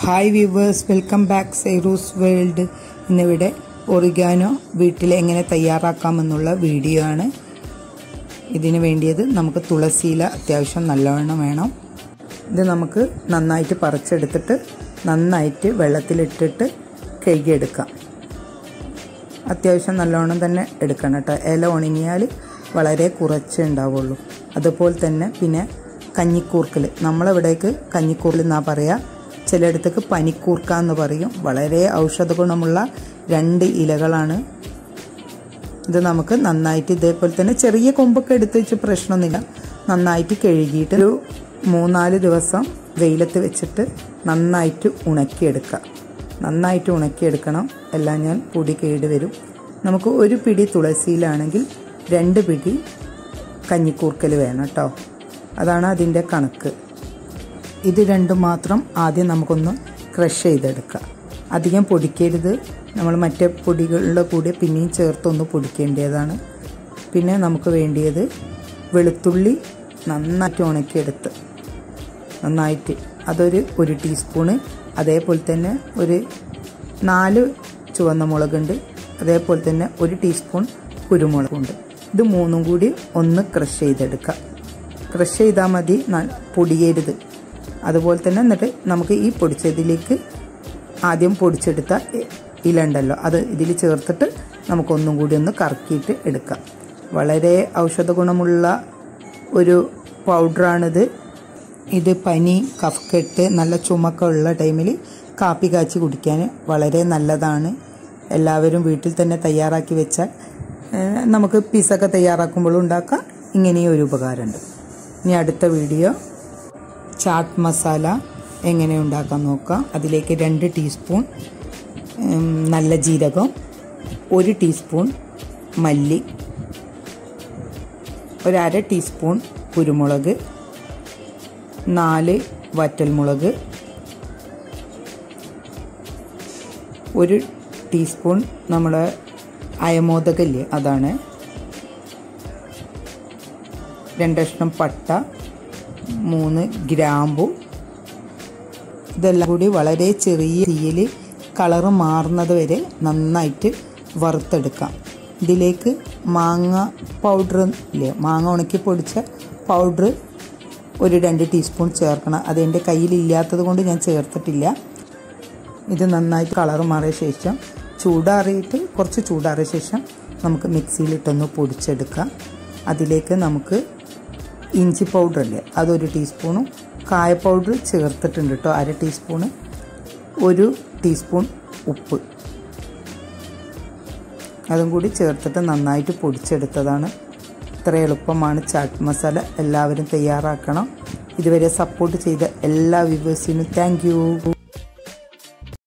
hi viewers welcome back Sairus world ഇന്നിവിടെ oregano വീട്ടിൽ എങ്ങനെ തയ്യാറാക്കാമെന്നുള്ള വീഡിയോ ആണ് ഇതിന് വേണ്ടിയത് നമുക്ക് തുളസിയില അത്യാവശ്യം നല്ലവണ്ണം വേണം ഇത് നമുക്ക് നന്നായിട്ട് പറിച്ചെടുത്തിട്ട് നന്നായിട്ട് വെള്ളത്തിലിട്ടിട്ട് കഴുകിയെടുക്കാം അത്യാവശ്യം നല്ലോണം തന്നെ എടുക്കണം കേട്ടോ ഇല ഉണങ്ങിയാൽ വളരെ കുറച്ചേ ഉണ്ടാവുള്ളൂ അതുപോലെ തന്നെ പിന്നെ കഞ്ഞിക്കൂർക്കൽ നമ്മളിവിടേക്ക് കഞ്ഞിക്കൂർക്കൽ എന്നാ പറയുക ചിലയിടത്തേക്ക് പനിക്കൂർക്ക എന്ന് പറയും വളരെ ഔഷധ ഗുണമുള്ള രണ്ട് ഇലകളാണ് ഇത് നമുക്ക് നന്നായിട്ട് ഇതേപോലെ തന്നെ ചെറിയ കൊമ്പൊക്കെ എടുത്ത് വെച്ച് പ്രശ്നമൊന്നുമില്ല നന്നായിട്ട് കഴുകിയിട്ട് ഒരു മൂന്നാല് ദിവസം വെയിലത്ത് വെച്ചിട്ട് നന്നായിട്ട് ഉണക്കിയെടുക്കുക നന്നായിട്ട് ഉണക്കിയെടുക്കണം എല്ലാം ഞാൻ പൊടി കേട് വരും നമുക്ക് ഒരു പിടി തുളസിയിലാണെങ്കിൽ രണ്ട് പിടി കഞ്ഞിക്കൂർക്കൽ വേണം കേട്ടോ അതാണ് അതിൻ്റെ കണക്ക് ഇത് രണ്ടും മാത്രം ആദ്യം നമുക്കൊന്ന് ക്രഷ് ചെയ്തെടുക്കുക അധികം പൊടിക്കരുത് നമ്മൾ മറ്റേ പൊടികളുടെ കൂടെ പിന്നെയും ചേർത്തൊന്ന് പൊടിക്കേണ്ടതാണ് പിന്നെ നമുക്ക് വേണ്ടിയത് വെളുത്തുള്ളി നന്നായിട്ട് ഉണക്കിയെടുത്ത് നന്നായിട്ട് അതൊരു ഒരു ടീസ്പൂണ് അതേപോലെ തന്നെ ഒരു നാല് ചുവന്ന മുളകുണ്ട് അതേപോലെ തന്നെ ഒരു ടീസ്പൂൺ കുരുമുളകുണ്ട് ഇത് മൂന്നും കൂടി ഒന്ന് ക്രഷ് ചെയ്തെടുക്കുക ക്രഷ് ചെയ്താൽ മതി പൊടിയരുത് അതുപോലെ തന്നെ എന്നിട്ട് നമുക്ക് ഈ പൊടിച്ചതിലേക്ക് ആദ്യം പൊടിച്ചെടുത്ത ഇല ഉണ്ടല്ലോ അത് ഇതിൽ ചേർത്തിട്ട് നമുക്കൊന്നും കൂടി ഒന്ന് കറക്കിയിട്ട് എടുക്കാം വളരെ ഔഷധ ഗുണമുള്ള ഒരു പൗഡറാണിത് ഇത് പനി കഫക്കെട്ട് നല്ല ചുമക്ക ഉള്ള ടൈമിൽ കാപ്പി കാച്ചി കുടിക്കാൻ വളരെ നല്ലതാണ് എല്ലാവരും വീട്ടിൽ തന്നെ തയ്യാറാക്കി വെച്ചാൽ നമുക്ക് പിസ്സൊക്കെ തയ്യാറാക്കുമ്പോഴും ഉണ്ടാക്കാം ഇങ്ങനെയും ഒരു ഉപകാരമുണ്ട് ഇനി അടുത്ത വീഡിയോ ചാട്ട് മസാല എങ്ങനെ ഉണ്ടാക്കാൻ നോക്കാം അതിലേക്ക് രണ്ട് ടീസ്പൂൺ നല്ല ജീരകം ഒരു ടീസ്പൂൺ മല്ലി ഒരു അര ടീസ്പൂൺ കുരുമുളക് നാല് വറ്റൽമുളക് ഒരു ടീസ്പൂൺ നമ്മുടെ അയമോദകല്ലേ അതാണ് രണ്ടഷ്ണം പട്ട മൂന്ന് ഗ്രാമ്പു ഇതെല്ലാം കൂടി വളരെ ചെറിയ തീയിൽ കളറ് മാറുന്നത് വരെ നന്നായിട്ട് വറുത്തെടുക്കാം ഇതിലേക്ക് മാങ്ങ പൗഡർ ഇല്ലേ മാങ്ങ ഉണക്കി പൊടിച്ച പൗഡർ ഒരു രണ്ട് ടീസ്പൂൺ ചേർക്കണം അത് എൻ്റെ കയ്യിലില്ലാത്തത് കൊണ്ട് ഞാൻ ചേർത്തിട്ടില്ല ഇത് നന്നായിട്ട് കളർ മാറിയ ശേഷം ചൂടാറിയിട്ട് കുറച്ച് ചൂടാറിയ ശേഷം നമുക്ക് മിക്സിയിലിട്ടൊന്ന് പൊടിച്ചെടുക്കാം അതിലേക്ക് നമുക്ക് ഇഞ്ചി പൗഡർ അല്ലേ അതൊരു ടീസ്പൂണും കായ പൗഡർ ചേർത്തിട്ടുണ്ട് കേട്ടോ അര ടീസ്പൂണ് ഒരു ടീസ്പൂൺ ഉപ്പ് അതും കൂടി ചേർത്തിട്ട് നന്നായിട്ട് പൊടിച്ചെടുത്തതാണ് ഇത്ര എളുപ്പമാണ് ചാട്ട് മസാല എല്ലാവരും തയ്യാറാക്കണം ഇതുവരെ സപ്പോർട്ട് ചെയ്ത എല്ലാ വ്യൂവേഴ്സിനും താങ്ക്